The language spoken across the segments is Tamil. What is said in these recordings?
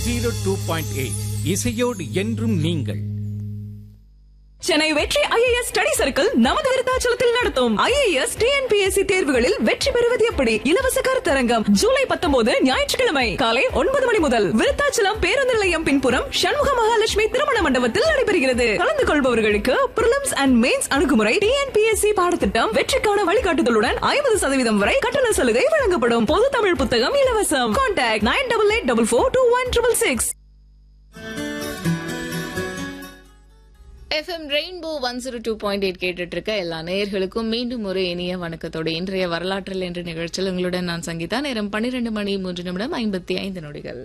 ஜீரோ டூ பாயிண்ட் எயிட் இசையோடு என்றும் நீங்கள் சென்னை வெற்றி ஐஏஎஸ் ஸ்டடி சர்க்கிள் நமது விருத்தாச்சலத்தில் நடத்தும் ஐஏஎஸ் டிஎன்பிஎஸ்சி தேர்வுகளில் வெற்றி பெறுவது எப்படி இலவச கருத்தரங்கம் ஜூலை பத்தொன்பது ஞாயிற்றுக்கிழமை காலை ஒன்பது மணி முதல் விருத்தாச்சலம் பேருந்து நிலையம் பின்புறம் சண்முக மகாலட்சுமி திருமண மண்டபத்தில் நடைபெறுகிறது கலந்து கொள்பவர்களுக்கு பிரிலிம்ஸ் அண்ட் மெயின்ஸ் அணுகுமுறை டிஎன்பிஎஸ்சி பாடத்திட்டம் வெற்றிக்கான வழிகாட்டுதலுடன் ஐம்பது சதவீதம் வரை கட்டண சலுகை வழங்கப்படும் பொது தமிழ் புத்தகம் இலவசம் contact nine double eight double four two one triple six FM rainbow one zero two point eight கேட்டுட்டு இருக்க எல்லா நேயர்களுக்கும் மீண்டும் ஒரு இனிய வணக்கத்தோடு இன்றைய வரலாற்றில் என்ற நிகழ்ச்சியில் உங்களுடன் நான் சங்கீதா நேரம் பன்னிரண்டு மணி மூன்று நிமிடம் ஐம்பத்தி ஐந்து நொடிகள்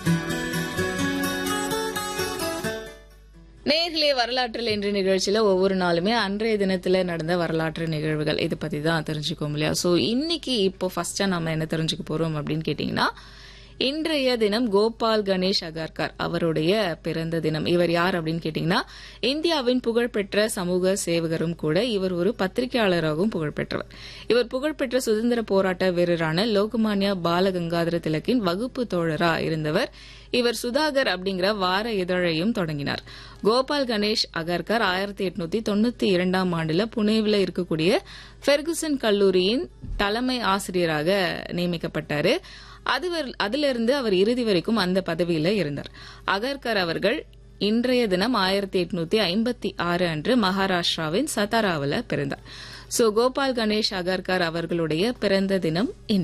நேர்களே வரலாற்றில் என்ற நிகழ்ச்சியில ஒவ்வொரு நாளுமே அன்றைய தினத்துல நடந்த வரலாற்று நிகழ்வுகள் இதை பத்தி தான் தெரிஞ்சுக்கோம் இல்லையா சோ இன்னைக்கு இப்போ ஃபர்ஸ்டா நம்ம என்ன தெரிஞ்சுக்க போறோம் அப்படின்னு கேட்டீங்கன்னா இன்றைய தினம் கோபால் கணேஷ் அகர்கர் அவருடைய பிறந்த தினம் இவர் யார் அப்படின்னு கேட்டீங்கன்னா இந்தியாவின் புகழ்பெற்ற சமூக சேவகரும் கூட இவர் ஒரு பத்திரிகையாளராகவும் புகழ்பெற்றவர் இவர் புகழ்பெற்ற சுதந்திர போராட்ட வீரரான லோகமான்யா பாலகங்காதர திலக்கின் வகுப்பு தோழரா இருந்தவர் இவர் சுதாகர் அப்படிங்கிற வார இதழையும் தொடங்கினார் கோபால் கணேஷ் அகர்கர் ஆயிரத்தி எட்நூத்தி தொண்ணூத்தி இரண்டாம் ஆண்டுல புனேவில் இருக்கக்கூடிய ஃபெர்குசன் கல்லூரியின் தலைமை ஆசிரியராக நியமிக்கப்பட்டாரு அதுவர்- அதிலிருந்து அவர் இறுதி வரைக்கும் அந்த பதவியில இருந்தார் அகர்கர் அவர்கள் இன்றைய தினம் ஆயிரத்தி எட்நூத்தி ஐம்பத்தி ஆறு அன்று மகாராஷ்டிராவின் சதாராவில் பிறந்தார் சோ கோபால் கணேஷ் அகர்கர் அவர்களுடைய பிறந்த தினம் இன்று